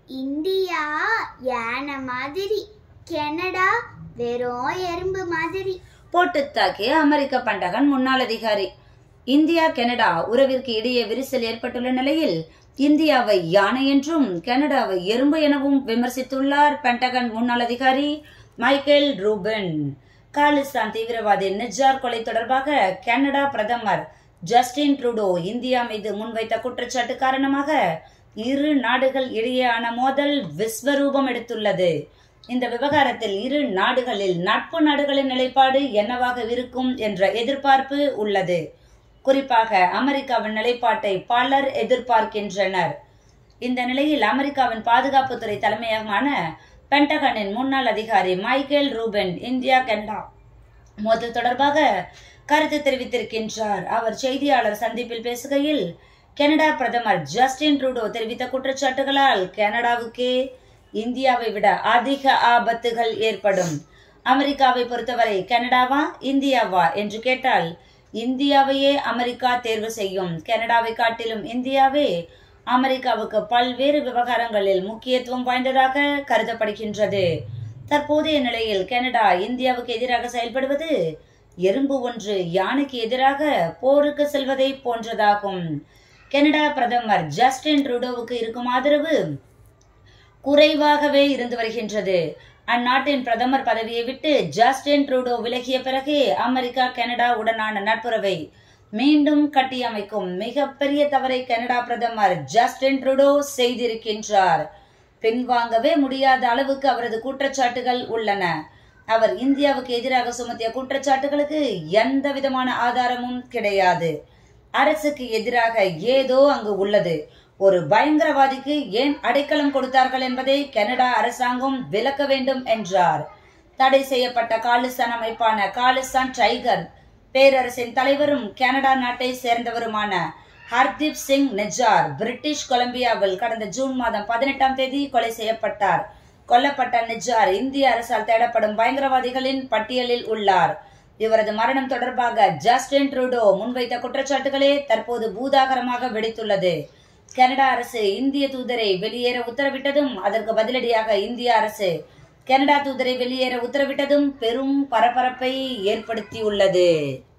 India யானை மாதிரி Canada வெறும் எறும்பு மாதிரி போட்டு தாக்கிய அமெரிக்க பண்டகன் முன்னாள் அதிகாரி இந்தியா கனடா உறவிற்கு இடையே விரிசல் ஏற்பட்டுள்ள நிலையில் இந்தியாவை யானை என்றும் கனடாவை எறும்பு எனவும் விமர்சித்துள்ளார் பென்டகன் முன்னாள் அதிகாரி மைக்கேல் ரூபன் காலிஸ்தான் தீவிரவாதி நிஜார் கொலை தொடர்பாக கனடா பிரதமர் ஜஸ்டின் ட்ரூடோ இந்தியா மீது முன்வைத்த குற்றச்சாட்டு காரணமாக இரு நாடுகள் இடையேயான மோதல் விஸ்வரூபம் எடுத்துள்ளது இந்த விவகாரத்தில் இரு நாடுகளில் நட்பு நாடுகளின் நிலைப்பாடு என்னவாக இருக்கும் என்ற எதிர்பார்ப்பு உள்ளது குறிப்பாக அமெரிக்காவின் நிலைப்பாட்டை பலர் எதிர்பார்க்கின்றனர் இந்த நிலையில் அமெரிக்காவின் பாதுகாப்புத்துறை தலைமையகமான பென்டகனின் முன்னாள் அதிகாரி மைக்கேல் ரூபன் இந்தியா கனடா மோதல் தொடர்பாக கருத்து தெரிவித்திருக்கின்றார் அவர் செய்தியாளர் சந்திப்பில் பேசுகையில் கனடா பிரதமர் ஜஸ்டின் ட்ரூடோ தெரிவித்த குற்றச்சாட்டுகளால் கனடாவுக்கே இந்தியாவை விட அதிக ஆபத்துகள் ஏற்படும் அமெரிக்காவை பொறுத்தவரை கனடாவா இந்தியாவா என்று கேட்டால் இந்தியாவையே அமெரிக்கா தேர்வு செய்யும் கனடாவை காட்டிலும் இந்தியாவே அமெரிக்காவுக்கு பல்வேறு விவகாரங்களில் முக்கியத்துவம் வாய்ந்ததாக கருதப்படுகின்றது தற்போதைய நிலையில் கனடா இந்தியாவுக்கு எதிராக செயல்படுவது எறும்பு ஒன்று யானைக்கு எதிராக போருக்கு செல்வதை போன்றதாகும் கனடா பிரதமர் ஜஸ்டின் ட்ரூடோவுக்கு இருக்கும் ஆதரவு குறைவாகவே இருந்து வருகின்றது அந்நாட்டின் பிரதமர் பதவியை விட்டு ஜஸ்டின் ட்ரூடோ விலகிய பிறகு அமெரிக்கா கனடா உடனான நட்புறவை மீண்டும் கட்டியமைக்கும் மிகப்பெரிய தவறை கனடா பிரதமர் ஜஸ்டின் ட்ரூடோ செய்திருக்கின்றார் பின்வாங்கவே முடியாத அளவுக்கு அவரது குற்றச்சாட்டுகள் உள்ளன அவர் இந்தியாவுக்கு எதிராக சுமத்திய குற்றச்சாட்டுகளுக்கு எந்த விதமான ஆதாரமும் கிடையாது அரசுக்கு எதிராக ஏதோ அங்கு உள்ளது ஒரு பயங்கரவாதிக்கு ஏன் அடைக்கலம் கொடுத்தார்கள் என்பதை கனடா அரசாங்கம் விளக்க வேண்டும் என்றார் தடை செய்யப்பட்ட காலிஸ்தான் அமைப்பான காலிஸ்தான் டைகர் பேரரசின் தலைவரும் கனடா நாட்டை சேர்ந்தவருமான ஹர்தீப் சிங் நிஜார் பிரிட்டிஷ் கொலம்பியாவில் கடந்த ஜூன் மாதம் பதினெட்டாம் தேதி கொலை செய்யப்பட்டார் கொல்லப்பட்ட நிஜார் இந்திய அரசால் தேடப்படும் பயங்கரவாதிகளின் பட்டியலில் உள்ளார் இவரது மரணம் தொடர்பாக ஜஸ்டின் ட்ரூடோ முன்வைத்த குற்றச்சாட்டுகளே தற்போது பூதாகரமாக வெடித்துள்ளது கனடா அரசு இந்திய தூதரை வெளியேற உத்தரவிட்டதும் அதற்கு பதிலடியாக இந்திய அரசு கனடா தூதரை வெளியேற உத்தரவிட்டதும் பெரும் பரபரப்பை ஏற்படுத்தியுள்ளது